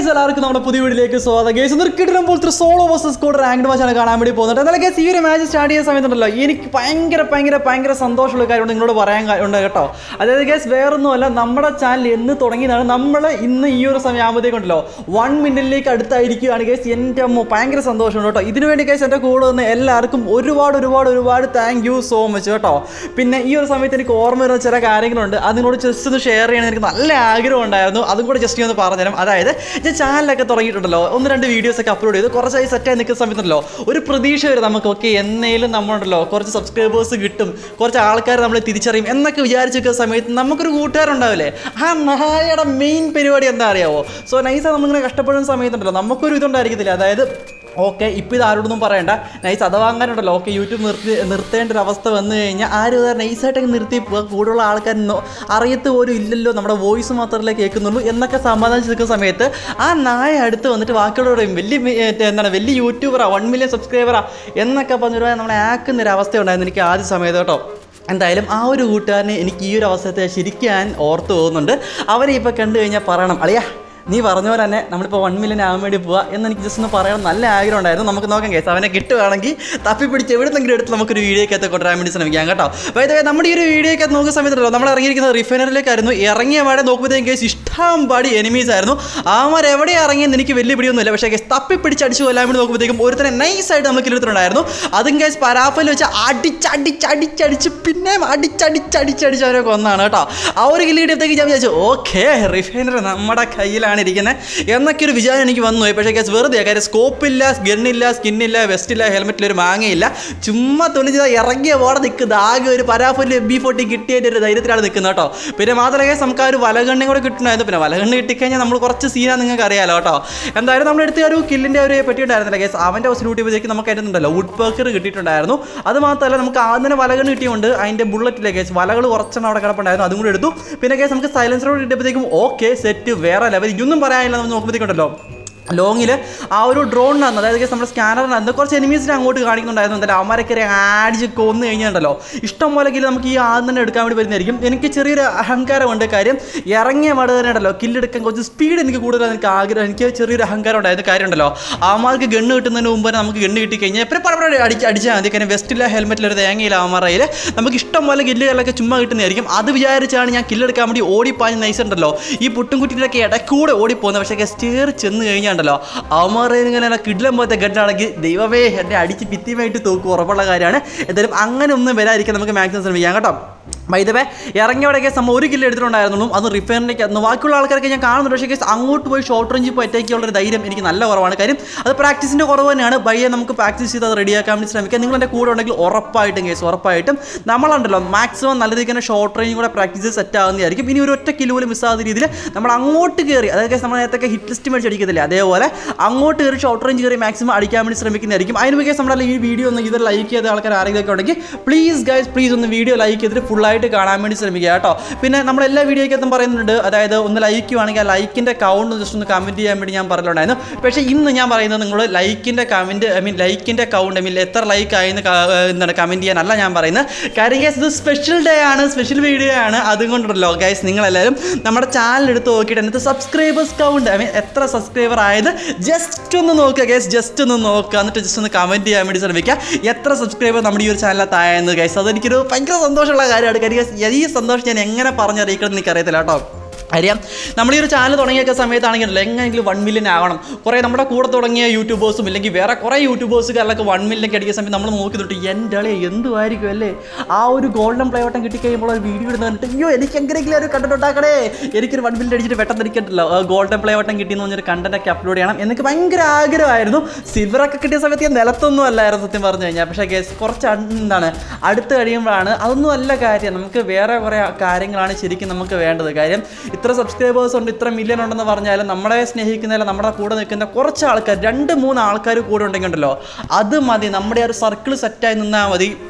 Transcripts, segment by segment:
guys എല്ലാവർക്കും നമ്മുടെ പുതിയ വീഡിയോയിലേക്ക് സ്വാഗതം ഗൈസ് നിർക്കിട്ടും പോലത്തെ സോളോ വേഴ്സസ് സ്കോഡ് റാങ്ക്ഡ് മാച്ചാണ് കാണാൻ വേണ്ടി പോകുന്നത് എന്നാലും ഗൈസ് ഈ ഒരു മാച്ച് സ്റ്റാർട്ട് ചെയ്യുന്ന സമയത്തുണ്ടല്ലോ എനിക്ക് ഭയങ്കര ഭയങ്കര ഭയങ്കര സന്തോഷമുള്ള കാര്യം നിങ്ങളോട് പറയാൻ കാ- ഉണ്ട് കേട്ടോ അതായത് ഗൈസ് വേറൊന്നുമല്ല നമ്മുടെ ചാനൽ എന്ന് തുടങ്ങിയതാണ് നമ്മൾ ഇന്ന് ഈ ഒരു സമയം ആകുമ്പോഴത്തേക്കുണ്ടല്ലോ വൺ മിനിറ്റിലേക്ക് അടുത്തായിരിക്കുകയാണ് ഗൈസ് എൻ്റെ അമ്മ ഭയങ്കര സന്തോഷമുണ്ട് കേട്ടോ ഇതിനു വേണ്ടി ഗൈസ് എൻ്റെ കൂടെ വന്ന് എല്ലാവർക്കും ഒരുപാട് ഒരുപാട് ഒരുപാട് താങ്ക് യു സോ മച്ച് കേട്ടോ പിന്നെ ഈ ഒരു സമയത്ത് എനിക്ക് ഓർമ്മ വരുന്ന ചില കാര്യങ്ങളുണ്ട് അത് നിങ്ങളോട് ജസ്റ്റ് ഒന്ന് ഷെയർ ചെയ്യണം എനിക്ക് നല്ല ആഗ്രഹം ഉണ്ടായിരുന്നു അതും കൂടെ ജസ്റ്റ് ഒന്ന് പറഞ്ഞുതരാം അതായത് ഞാൻ ചാനലൊക്കെ തുടങ്ങിയിട്ടുണ്ടല്ലോ ഒന്ന് രണ്ട് വീഡിയോസ് ഒക്കെ അപ്ലോഡ് ചെയ്ത് കുറച്ചായി സെറ്റായി നിൽക്കുന്ന സമയത്തുണ്ടല്ലോ ഒരു പ്രതീക്ഷ വരും നമുക്ക് ഓക്കെ എന്നേലും നമ്മളുണ്ടല്ലോ കുറച്ച് സബ്സ്ക്രൈബേഴ്സ് കിട്ടും കുറച്ച് ആൾക്കാർ നമ്മൾ തിരിച്ചറിയും എന്നൊക്കെ വിചാരിച്ച് നിൽക്കുന്ന സമയത്ത് നമുക്കൊരു കൂട്ടുകാരുണ്ടാവില്ലേ ആ നായയുടെ മെയിൻ പരിപാടി എന്താ അറിയാവോ സോ നൈസാണ് നമ്മളിങ്ങനെ കഷ്ടപ്പെടുന്ന സമയത്തുണ്ടല്ലോ നമുക്കൊരു ഇതുണ്ടായിരിക്കത്തില്ല അതായത് ഓക്കെ ഇപ്പോൾ ഇത് ആരോടൊന്നും പറയണ്ട നൈസ് അത് വാങ്ങാനുണ്ടല്ലോ ഓക്കെ യൂട്യൂബ് നിർത്തി നിർത്തേണ്ട ഒരു അവസ്ഥ വന്നു കഴിഞ്ഞാൽ ആരും അത് നൈസായിട്ടൊക്കെ നിർത്തി പോവുക കൂടുതലുള്ള ആൾക്കാർ അറിയത്ത് പോലും ഇല്ലല്ലോ നമ്മുടെ വോയിസ് മാത്രമല്ലേ കേൾക്കുന്നുള്ളൂ എന്നൊക്കെ സമാധാനിച്ച് നിൽക്കുന്ന സമയത്ത് ആ നായ അടുത്ത് വന്നിട്ട് ബാക്കിയുള്ളവരോടും വലിയ മി- ഏ, എന്താണ് വലിയ യൂട്യൂബറാ വൺ മില്യൺ സബ്സ്ക്രൈബറാ എന്നൊക്കെ പറഞ്ഞിട്ട് നമ്മളെ ആക്കുന്ന ഒരു അവസ്ഥ ഉണ്ടായിരുന്നു എനിക്ക് ആദ്യ സമയത്ത് കേട്ടോ എന്തായാലും ആ ഒരു കൂട്ടുകാരനെ എനിക്ക് ഈ ഒരു അവസരത്തെ ശരിക്കും ഞാൻ ഓർത്ത് പോകുന്നുണ്ട് അവരെ ഇപ്പോൾ കണ്ടു കഴിഞ്ഞാൽ പറയണം അളിയാ നീ പറഞ്ഞ പോലെ തന്നെ നമ്മളിപ്പോൾ വൺ മില്യൺ ആകാൻ വേണ്ടി പോവാ എന്ന് എനിക്ക് ജസ്റ്റ് ഒന്ന് പറയണം നല്ല ആഗ്രഹം ഉണ്ടായിരുന്നു നമുക്ക് നോക്കാം കേസ് അവനെ കിട്ടുകയാണെങ്കിൽ തപ്പിപ്പിടിച്ച് എവിടെന്നെങ്കിലും എടുത്ത് നമുക്കൊരു വീഡിയോക്കകത്ത് കൊണ്ടുവരാൻ വേണ്ടി ശ്രമിക്കാം കേട്ടോ അതായത് നമ്മുടെ ഈ ഒരു വീഡിയോക്കകത്ത് നോക്കുന്ന സമയത്തല്ലോ നമ്മൾ ഇറങ്ങിയിരിക്കുന്നത് റിഫൈനറിലേക്കായിരുന്നു ഇറങ്ങിയ പാടെ നോക്കുമ്പോഴത്തേക്കും കേസ് ഇഷ്ടം പാടി എനിമീസ് ആയിരുന്നു അവന്മാർ എവിടെ ഇറങ്ങിയെന്ന് എനിക്ക് വലിയ പിടിയൊന്നുമില്ല പക്ഷേ കേസ് തപ്പിപ്പിടിച്ച് അടിച്ചു കൊല്ലാൻ വേണ്ടി നോക്കുമ്പോഴത്തേക്കും ഒരുത്തനെ നൈസായിട്ട് നമ്മൾ കിലെടുത്തിട്ടുണ്ടായിരുന്നു അതും കേസ് പരാഫൽ വെച്ച് അടിച്ചടിച്ചടിച്ചടിച്ച് പിന്നെയും അടിച്ചടിച്ചടിച്ചടിച്ച് അവരെ കൊന്നാണ് കേട്ടോ ആ ഒരു കില്ല് കിട്ടിയപ്പോഴത്തേക്ക് ഞാൻ വിചാരിച്ചു ഓക്കെ റിഫൈനർ നമ്മുടെ കയ്യിലാണ് ഇരിക്കുന്നത് എന്നൊക്കെ ഒരു വിചാരം എനിക്ക് വന്നു പോയി പക്ഷേ കേസ് വെറുതെ കാര്യം സ്കോപ്പില്ല ഗണ്ണില്ല സ്കിന്നില്ല വെസ്റ്റില്ല ഹെൽമെറ്റിൽ ഒരു മാങ്ങയില്ല ചുമ്മാ തൊളിച്ച് ഇറങ്ങിയ പോടെ നിൽക്കുന്നത് ആകെ ഒരു പരാഫല് ബി ഫോർട്ടി കിട്ടിയതിൻ്റെ ഒരു ധൈര്യത്തിലാണ് നിൽക്കുന്നത് കേട്ടോ പിന്നെ മാത്രമല്ല കേസ് നമുക്ക് ആ ഒരു വലകണ്ണും കൂടെ കിട്ടണമായിരുന്നു പിന്നെ വലകണ്ണ് കിട്ടിക്കഴിഞ്ഞാൽ നമ്മൾ കുറച്ച് സീനാ നിങ്ങൾക്ക് അറിയാലോ കേട്ടോ എന്തായാലും നമ്മുടെ അടുത്ത് ഒരു കില്ലിൻ്റെ ഒരു പറ്റിയിട്ടുണ്ടായിരുന്നില്ല കേസ് അവൻ്റെ ഹൗസിൽ കൂട്ടിയപ്പോഴത്തേക്ക് നമുക്ക് അതിനുണ്ടല്ലോ വുഡ് പേക്കർ കിട്ടിയിട്ടുണ്ടായിരുന്നു അത് മാത്രമല്ല നമുക്ക് ആദ്യം തന്നെ വലകണ്ണ് കിട്ടിയുണ്ട് അതിൻ്റെ ബുള്ളറ്റിലെ കേസ് വലകൾ കുറച്ചെണ്ണം അവിടെ കിടപ്പുണ്ടായിരുന്നു അതും കൂടി എടുത്തു പിന്നെ കേസ് നമുക്ക് സൈലൻസറോട് കിട്ടിയപ്പോഴത്തേക്കും ഓക്കെ സെറ്റ് വേറെ ലെവൽ ഇതൊന്നും പറയാനില്ല നമ്മൾ നോക്കുമ്പോഴത്തേക്കുണ്ടല്ലോ ലോങ്ങിൽ ആ ഒരു ഡ്രോണിനകത്ത് അതായത് കേസ് നമ്മുടെ സ്കാനറിനകത്ത് കുറച്ച് എനിമീസിനെ അങ്ങോട്ട് കാണിക്കുന്നുണ്ടായിരുന്നു എന്തായാലും അവന്മാരൊക്കെ അടിച്ച് കൊന്നു കഴിഞ്ഞിട്ടുണ്ടല്ലോ ഇഷ്ടം പോലെ കില്ല് നമുക്ക് ഈ ആദ്യം തന്നെ എടുക്കാൻ വേണ്ടി വരുന്നതായിരിക്കും എനിക്ക് ചെറിയൊരു അഹങ്കാരമുണ്ട് കാര്യം ഇറങ്ങിയ മട തന്നെ ഉണ്ടല്ലോ കില്ലെടുക്കാൻ കുറച്ച് സ്പീഡ് എനിക്ക് കൂടുതൽ എനിക്ക് ആഗ്രഹം എനിക്ക് ചെറിയൊരു അഹങ്കാരം ഉണ്ടായത് കാര്യമുണ്ടല്ലോ അവന്മാർക്ക് ഗണ്ണ് കിട്ടുന്നതിന് മുമ്പ് തന്നെ നമുക്ക് ഗണ്ണ് കിട്ടി കഴിഞ്ഞാൽ എപ്പോഴും പടപടെ അടിച്ച് അടിച്ചാൽ മതി കാര്യം വെസ്റ്റില്ല ഹെൽമെറ്റിൽ ഒരു തേങ്ങയില്ല അവന്മാരുടെ നമുക്ക് ഇഷ്ടം പോലെ കില്ലുകളൊക്കെ ചുമ്മാ കിട്ടുന്നതായിരിക്കും അത് വിചാരിച്ചാണ് ഞാൻ കില്ലെടുക്കാൻ വേണ്ടി ഓടിപ്പാഞ്ഞ് നയിച്ചിട്ടുണ്ടല്ലോ ഈ പുട്ടും കുട്ടിയിലൊക്കെ ഇടയ്ക്കൂടെ ഓടിപ്പോകുന്നത് പക്ഷേ സ്റ്റേർ ചെന്ന് കഴിഞ്ഞാണ്ടല്ലോ അവന്മാരെ ഇങ്ങനെ കിഡ്ലം പോലത്തെ ഗഡാണെങ്കിൽ ദൈവമേ എന്നെ അടിച്ച് ഭിത്തിയുമായിട്ട് തോക്കും ഉറപ്പുള്ള കാര്യമാണ് എന്തായാലും അങ്ങനെ ഒന്നും വരാതിരിക്കാൻ നമുക്ക് മാക്സിമം ശ്രമിക്കാം കേട്ടോ വൈദവേ ഇറങ്ങിയവിടെയൊക്കെ നമ്മൾ ഒരു കിലോ എടുത്തിട്ടുണ്ടായിരുന്നുള്ളൂ അത് റിഫൈനറിലേക്ക് അന്ന് ബാക്കിയുള്ള ആൾക്കാരൊക്കെ ഞാൻ കാണുന്നുണ്ട് പക്ഷേ കേസ് അങ്ങോട്ട് പോയി ഷോർട്ട് റേഞ്ച് പോയി അറ്റാക്ക് ചെയ്യാനുള്ള ഒരു ധൈര്യം എനിക്ക് നല്ല കുറവാണ് കാര്യം അത് പ്രാക്ടീസിൻ്റെ കുറവ് തന്നെയാണ് ബയ്യെ നമുക്ക് പ്രാക്ടീസ് ചെയ്ത് അത് റെഡിയാക്കാൻ വേണ്ടി ശ്രമിക്കാം നിങ്ങൾ എൻ്റെ കൂടെ ഉണ്ടെങ്കിൽ ഉറപ്പായിട്ടും കേസ് ഉറപ്പായിട്ടും നമ്മളുണ്ടല്ലോ മാക്സിമം നല്ല രീതിക്ക് തന്നെ ഷോർട്ട് റേഞ്ച് കൂടെ പ്രാക്ടീസ് സെറ്റ് ആകുന്നതായിരിക്കും ഇനി ഒരു ഒറ്റ കിലോ പോലും മിസ്സാകുന്ന രീതിയിൽ നമ്മൾ അങ്ങോട്ട് കയറി അതായത് നമ്മൾ നേരത്തെ ഹിറ്റ് ലിസ്റ്റ് മേടിച്ച് അടിക്കത്തില്ല അതേപോലെ അങ്ങോട്ട് കയറി ഷോർട്ട് റേഞ്ച് കയറി മാക്സിമം അടിക്കാൻ വേണ്ടി ശ്രമിക്കുന്നതായിരിക്കും അതിന് കേസ് നമ്മുടെ ഈ വീഡിയോ ഒന്ന് ഇത് ലൈക്ക് ചെയ്ത ആൾക്കാർ ആരെങ്കിലും ഒക്കെ ഉണ്ടെങ്കിൽ പ്ലീസ് ഗൈസ് പ്ലീസ് ഒന്ന് വീഡിയോ ലൈക്ക് ചെയ്തിട്ട് ഫുള്ളായിട്ട് കാണാൻ വേണ്ടി ശ്രമിക്കുക കേട്ടോ പിന്നെ നമ്മൾ എല്ലാ വീഡിയോയ്ക്കകത്തും പറയുന്നുണ്ട് അതായത് ഒന്ന് ലൈക്ക് ചെയ്യുവാണെങ്കിൽ ആ ലൈക്കിൻ്റെ കൗണ്ട് ജസ്റ്റ് ഒന്ന് കമൻറ്റ് ചെയ്യാൻ വേണ്ടി ഞാൻ പറഞ്ഞിട്ടുണ്ടായിരുന്നു പക്ഷേ ഇന്ന് ഞാൻ പറയുന്നത് നിങ്ങൾ ലൈക്കിൻ്റെ കമൻറ്റ് ഐ മീൻ ലൈക്കിൻ്റെ കൗണ്ട് ഐ മീൻ എത്ര ലൈക്ക് ആയെന്ന് ക- എന്താണ് കമൻറ്റ് ചെയ്യാനല്ല ഞാൻ പറയുന്നത് കാര്യം ഗൈസ് ഇത് സ്പെഷ്യൽ ഡേ ആണ് സ്പെഷ്യൽ വീഡിയോ ആണ് അതുകൊണ്ടല്ലോ ഗൈസ് നിങ്ങളെല്ലാവരും നമ്മുടെ ചാനൽ എടുത്ത് നോക്കിയിട്ട് എന്നിട്ട് സബ്സ്ക്രൈബേഴ്സ് കൗണ്ട് ഐ മീൻ എത്ര സബ്സ്ക്രൈബർ ആയത് ജസ്റ്റ് ഒന്ന് നോക്കുക ഗൈസ് ജസ്റ്റ് ഒന്ന് നോക്കുക എന്നിട്ട് ജസ്റ്റ് ഒന്ന് കമൻറ്റ് ചെയ്യാൻ വേണ്ടി ശ്രമിക്കുക എത്ര സബ്സ്ക്രൈബർ നമ്മുടെ ഈ ഒരു ചാനലിനകത്ത് ആയെന്ന് ഗൈസ് അതെനിക്കൊരു ഭയങ്കര സന്തോഷമുള്ള കാര്യമാണ് കാര്യം guys, ഈ സന്തോഷം ഞാൻ എങ്ങനെ പറഞ്ഞറിയിക്കണം എന്ന് എനിക്കറിയത്തില്ല കേട്ടോ അറിയാം നമ്മൾ ഈ ഒരു ചാനൽ തുടങ്ങിയൊക്കെ സമയത്താണെങ്കിലല്ലോ എങ്ങനെയെങ്കിലും വൺ മില്യൺ ആവണം കുറേ നമ്മുടെ കൂടെ തുടങ്ങിയ യൂട്യൂബേഴ്സും ഇല്ലെങ്കിൽ വേറെ കുറേ യൂട്യൂബേഴ്സുകാരിലൊക്കെ വൺ മില്യൺ അടിക്കുന്ന സമയത്ത് നമ്മൾ നോക്കി തൊട്ട് എൻ്റെ അളെ എന്തുമായിരിക്കും അല്ലേ ആ ഒരു ഗോൾഡൻ പ്ലേ വട്ടം കിട്ടിക്കഴിയുമ്പോൾ ഒരു വീഡിയോ ഇടുന്ന കണ്ടിട്ട് അയ്യോ എനിക്ക് എങ്ങനെയെങ്കിലും ഒരു കണ്ടന്റ് ഉണ്ടാക്കണേ എനിക്കൊരു വൺ മില്യൺ അടിച്ചിട്ട് പെട്ടെന്ന് ഇരിക്കണ്ടല്ലോ ഗോൾഡൻ പ്ലേ വട്ടം കിട്ടിയെന്ന് പറഞ്ഞൊരു കണ്ടന്റ് ഒക്കെ അപ്ലോഡ് ചെയ്യണം എനിക്ക് ഭയങ്കര ആഗ്രഹമായിരുന്നു സിൽവറൊക്കെ കിട്ടിയ സമയത്ത് ഞാൻ നിലത്തൊന്നും അല്ലായിരുന്നു സത്യം പറഞ്ഞു കഴിഞ്ഞാൽ പക്ഷേ കേസ് കുറച്ച് അട്- എന്താണ് അടുത്ത് കഴിയുമ്പോഴാണ് അതൊന്നും അല്ല കാര്യം നമുക്ക് വേറെ കുറേ കാര്യങ്ങളാണ് ശരിക്കും നമുക്ക് വേണ്ടത് കാര്യം ഇത്ര സബ്സ്ക്രൈബേഴ്സ് ഉണ്ട് ഇത്ര മില്യൺ ഉണ്ടെന്ന് പറഞ്ഞാലും നമ്മളെ സ്നേഹിക്കുന്നതിൽ നമ്മുടെ കൂടെ നിൽക്കുന്ന കുറച്ച് ആൾക്കാർ രണ്ട് മൂന്ന് ആൾക്കാർ കൂടെ ഉണ്ടെങ്കിൽ ഉണ്ടല്ലോ അത് മതി നമ്മുടെ ആ ഒരു സർക്കിൾ സെറ്റായി നിന്നാൽ മതി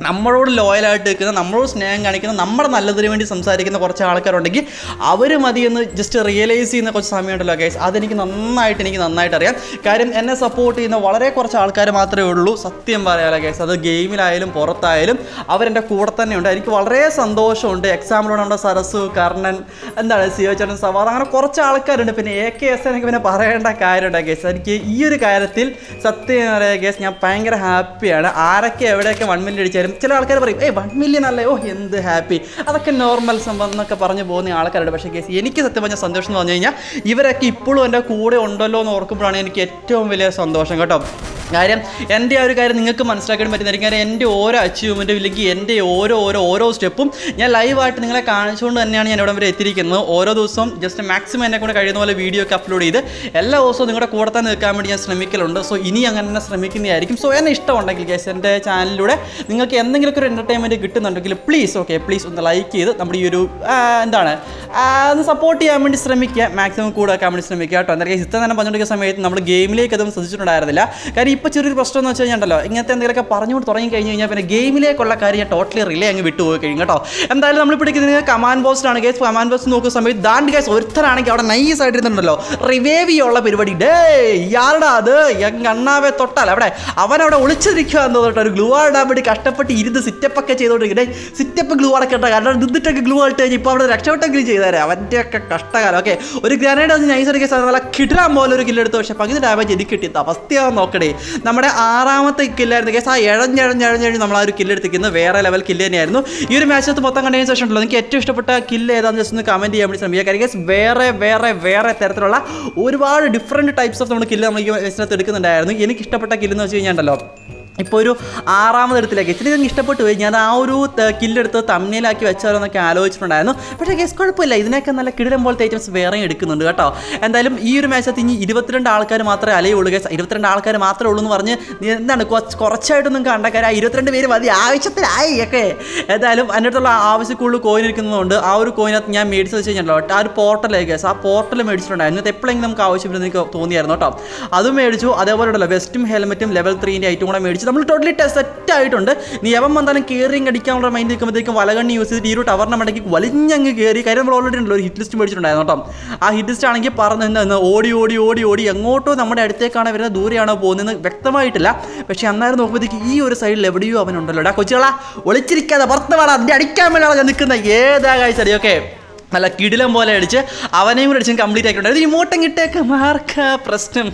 നമ്മളോട് ലോയലായിട്ട് നിൽക്കുന്ന നമ്മളോട് സ്നേഹം കാണിക്കുന്ന നമ്മുടെ നല്ലതിന് വേണ്ടി സംസാരിക്കുന്ന കുറച്ച് ആൾക്കാരുണ്ടെങ്കിൽ അവർ മതിയെന്ന് ജസ്റ്റ് റിയലൈസ് ചെയ്യുന്ന കുറച്ച് സമയമുണ്ടല്ലോ ഗൈസ് അതെനിക്ക് നന്നായിട്ട് എനിക്ക് നന്നായിട്ട് അറിയാം കാര്യം എന്നെ സപ്പോർട്ട് ചെയ്യുന്ന വളരെ കുറച്ച് ആൾക്കാർ മാത്രമേ ഉള്ളൂ സത്യം പറയാലോ ഗൈസ് അത് ഗെയിമിലായാലും പുറത്തായാലും അവരെൻ്റെ കൂടെ തന്നെ ഉണ്ട് എനിക്ക് വളരെ സന്തോഷമുണ്ട് എക്സാമ്പിളോട് നമ്മുടെ സരസു കർണൻ എന്താണ് സിയോചേട്ടൻ സവാദ് അങ്ങനെ കുറച്ച് ആൾക്കാരുണ്ട് പിന്നെ എ കെ എസ് എനിക്ക് പിന്നെ പറയേണ്ട കാര്യമുണ്ട് ഗേസ് എനിക്ക് ഈ ഒരു കാര്യത്തിൽ സത്യം പറയാ ഗേസ് ഞാൻ ഭയങ്കര ഹാപ്പിയാണ് ആരൊക്കെ എവിടെയൊക്കെ വൺ മില്യൺ അടിച്ചാലും ചില ആൾക്കാർ പറയും ഏയ് വൺ മില്യൺ അല്ലേ ഓ എന്ത് ഹാപ്പി അതൊക്കെ നോർമൽ സംഭവം എന്നൊക്കെ പറഞ്ഞു പോകുന്ന ആൾക്കാരുണ്ട് പക്ഷേ കേസ് എനിക്ക് സത്യം പറഞ്ഞ സന്തോഷം എന്ന് പറഞ്ഞു കഴിഞ്ഞാൽ ഇവരൊക്കെ ഇപ്പോഴും എൻ്റെ കൂടെ ഉണ്ടല്ലോ എന്ന് ഓർക്കുമ്പോഴാണ് എനിക്ക് ഏറ്റവും വലിയ സന്തോഷം കേട്ടോ കാര്യം എൻ്റെ ആ ഒരു കാര്യം നിങ്ങൾക്ക് മനസ്സിലാക്കാൻ പറ്റുന്നതായിരിക്കും കാര്യം എൻ്റെ ഓരോ അച്ചീവ്മെൻറ്റും ഇല്ലെങ്കിൽ എൻ്റെ ഓരോ ഓരോ ഓരോ സ്റ്റെപ്പും ഞാൻ ലൈവായിട്ട് നിങ്ങളെ കാണിച്ചുകൊണ്ട് തന്നെയാണ് ഞാൻ ഇവിടെ വരെ എത്തിയിരിക്കുന്നത് ഓരോ ദിവസവും ജസ്റ്റ് മാക്സിമം എന്നെ കൂടെ കഴിയുന്ന പോലെ വീഡിയോ ഒക്കെ അപ്ലോഡ് ചെയ്ത് എല്ലാ ദിവസവും നിങ്ങളുടെ കൂടെ തന്നെ നിൽക്കാൻ വേണ്ടി ഞാൻ ശ്രമിക്കലുണ്ട് സോ ഇനി അങ്ങനെ തന്നെ ശ്രമിക്കുന്നതായിരിക്കും സോ എന്നെ ഇഷ്ടമുണ്ടെങ്കിൽ ഗേസ് എൻ്റെ ചാനലിലൂടെ നിങ്ങൾക്ക് എന്തെങ്കിലുമൊക്കെ ഒരു എൻ്റർടൈൻമെൻറ്റ് കിട്ടുന്നുണ്ടെങ്കിൽ പ്ലീസ് ഓക്കെ പ്ലീസ് ഒന്ന് ലൈക്ക് ചെയ്ത് നമ്മുടെ ഈ ഒരു ആ, എന്താണ് ആ, ഒന്ന് സപ്പോർട്ട് ചെയ്യാൻ വേണ്ടി ശ്രമിക്കുക മാക്സിമം കൂടെ വെക്കാൻ വേണ്ടി ശ്രമിക്കുക കേട്ടോ എന്താ ഇത്ര തന്നെ പറഞ്ഞുകൊണ്ടിരിക്കുന്ന സമയത്ത് നമ്മൾ ഗെയിമിലേക്ക് അതൊന്നും ശ്രദ്ധിച്ചിട്ടുണ്ടായിരുന്നില്ല കാര്യം ഇപ്പോൾ ചെറിയൊരു പ്രശ്നം എന്ന് വെച്ച് കഴിഞ്ഞാൽ ഉണ്ടല്ലോ ഇങ്ങനത്തെ എന്തെങ്കിലുമൊക്കെ പറഞ്ഞുകൊണ്ട് തുടങ്ങി കഴിഞ്ഞ് കഴിഞ്ഞാൽ പിന്നെ ഗെയിമിലേക്കുള്ള കാര്യം ഞാൻ ടോട്ടലി റിലേ അങ്ങ് വിട്ടുപോയി കഴിയും കേട്ടോ എന്തായാലും നമ്മൾ പിടിക്കുന്നത് കമാൻഡ് ബോസ്റ്റിലാണ് ഗേസ് കമാൻഡ് ബോക്സ് നോക്കുന്ന സമയത്ത് ദാണ്ട് ഗേസ് ഒരുത്തരാണെങ്കിൽ അവിടെ നൈസ് ആയിട്ട് ഇരുന്നുണ്ടല്ലോ റിവേവ് ചെയ്യാനുള്ള പരിപാടി ഡേ ഇയാളുടെ അത് യങ് അണ്ണാവെ തൊട്ടാൽ അവിടെ അവനവിടെ ഒളിച്ചിരിക്കുക എന്ന് തോന്നിട്ട് ഒരു ഗ്ലൂ ഇടാൻ വേണ്ടി കഷ്ടപ്പെട്ട് ഇരുന്ന് സിറ്റപ്പ് ഒക്കെ ചെയ്തോണ്ടിരിക്കട്ടെ സിറ്റപ്പ് ഗ്ലൂ അടക്ക കേട്ടോ കാരണം നിന്നിട്ടൊക്കെ ഗ്ലൂ ഇട്ട് കഴിഞ്ഞ് ഇപ്പോൾ അവിടെ രക്ഷപ്പെട്ടെങ്കിലും ചെയ്തേരെ അവൻ്റെ ഒക്കെ കഷ്ടകാലം ഓക്കെ ഒരു ഗ്രാനൈഡ് ഒന്ന് നൈസ് അടിക്കാൻ സാധനം നല്ല കിടാൻ പോലെ ഒരു കില്ലെടുത്തു പക്ഷേ പകുതി ഡാമേജ് എനിക്ക് കിട്ടിയത് അവസ്ഥയാണെന്ന് നോക്കണേ നമ്മുടെ ആറാമത്തെ കില്ലായിരുന്നു കേസ് ആ എഴഞ്ഞഴഞ്ഞഴഞ്ഞഴഞ്ഞ് നമ്മൾ ആ ഒരു കില്ലെടുത്തിരിക്കുന്നത് വേറെ ലെവൽ കില്ല് തന്നെയായിരുന്നു ഈ ഒരു മാച്ചിനകത്ത് മൊത്തം കണ്ടതിന് ശേഷം ഉണ്ടല്ലോ എനിക്ക് ഏറ്റവും ഇഷ്ടപ്പെട്ട കില്ല് ഏതാണെന്ന് ജസ്റ്റ് ഒന്ന് കമൻറ്റ് ചെയ്യാൻ വേണ്ടി ശ്രമിക്കുക കാര്യം guys, വേറെ വേറെ വേറെ തരത്തിലുള്ള ഒരുപാട് ഡിഫറെൻറ്റ് ടൈപ്സ് ഓഫ് നമ്മൾ കില്ല് നമ്മൾ ഈ മാച്ചിനകത്ത് എടുക്കുന്നുണ്ടായിരുന്നു എനിക്ക് ഇഷ്ടപ്പെട്ട കില്ലെന്ന് വെച്ച് കഴിഞ്ഞാൽ ഉണ്ടല്ലോ ഇപ്പോൾ ഒരു ആറാമത് ഇടത്തിലേക്ക് ഇച്ചിരി എനിക്ക് ഇഷ്ടപ്പെട്ടു പോയി ഞാൻ ആ ഒരു കില്ലെടുത്ത് തമ്മിലാക്കി വെച്ചാലോ എന്നൊക്കെ ആലോചിച്ചിട്ടുണ്ടായിരുന്നു പക്ഷേ കേസ് കുഴപ്പമില്ല ഇതിനൊക്കെ നല്ല കിടിലം പോലത്തെ ഐറ്റംസ് വേറെയും എടുക്കുന്നുണ്ട് കേട്ടോ എന്തായാലും ഈ ഒരു മാച്ചത്ത് ഇനി ഇരുപത്തിരണ്ട് ആൾക്കാർ മാത്രമേ അലയുള്ളൂ കേസ് ഇരുപത്തിരണ്ട് ആൾക്കാർ മാത്രമേ ഉള്ളൂ എന്ന് പറഞ്ഞ് നീ എന്താണ് കുറച്ച് കുറച്ചായിട്ടൊന്നും കണ്ട കാര്യം ആ ഇരുപത്തിരണ്ട് പേര് മതി ആവശ്യത്തിലായി ഒക്കെ ഏതായാലും എൻ്റെ അടുത്തുള്ള ആവശ്യക്കുള്ള കോയിൻ ഇരിക്കുന്നതുകൊണ്ട് ആ ഒരു കോയിനകത്ത് ഞാൻ മേടിച്ചത് വെച്ച് കഴിഞ്ഞാൽ ആ ഒരു പോർട്ടലേക്ക് കേസ് ആ പോർട്ടൽ മേടിച്ചിട്ടുണ്ടായിരുന്നു ഇത് എപ്പോഴെങ്കിലും നമുക്ക് ആവശ്യമില്ലെന്ന് എനിക്ക് തോന്നിയായിരുന്നു കേട്ടോ അതും മേടിച്ചു അതേപോലെ ഉണ്ടല്ലോ വെസ്റ്റും ഹെൽമെറ്റും ലെവൽ ത്രീൻ്റെ ഐറ്റം കൂടെ മേടിച്ച് നമ്മൾ ടോട്ടലി സെറ്റ് ആയിട്ടുണ്ട് നീ എവൻ വന്നാലും കയറിയും കടിക്കാനുള്ള മൈൻഡ് നിൽക്കുമ്പോഴത്തേക്കും വലകണ്ണി യൂസ് ചെയ്തിട്ട് ഈ ഒരു ടവറിൻ്റെ മടക്കി വലിഞ്ഞങ്ങ് കയറി കാര്യം നമ്മൾ ഓൾറെഡി ഉണ്ടല്ലോ ഒരു ഹിറ്റ് ലിസ്റ്റ് മേടിച്ചിട്ടുണ്ടായിരുന്നു കേട്ടോ ആ ഹിറ്റ് ലിസ്റ്റ് ആണെങ്കിൽ പറഞ്ഞ് നിന്ന് ഓടി ഓടി ഓടി ഓടി എങ്ങോട്ടോ നമ്മുടെ അടുത്തേക്കാണ് വരുന്നത് ദൂരെയാണോ പോകുന്നതെന്ന് വ്യക്തമായിട്ടില്ല പക്ഷേ അന്നേരം നോക്കുമ്പോഴത്തേക്ക് ഈ ഒരു സൈഡിൽ എവിടെയോ അവനുണ്ടല്ലോ ഡാ കൊച്ചുകളാ ഒളിച്ചിരിക്കാതെ പുറത്ത് വേണം അതിൻ്റെ അടിക്കാൻ വേണ്ടിയാണ് നിൽക്കുന്ന ഏതാ കാഴ്ച ഓക്കെ നല്ല കിടിലം പോലെ അടിച്ച് അവനെയും കൂടെ അടിച്ച് കംപ്ലീറ്റ് ആക്കിയിട്ടുണ്ട് ഇമോട്ടം കിട്ടിയേക്ക് മാർക്ക പ്രശ്നം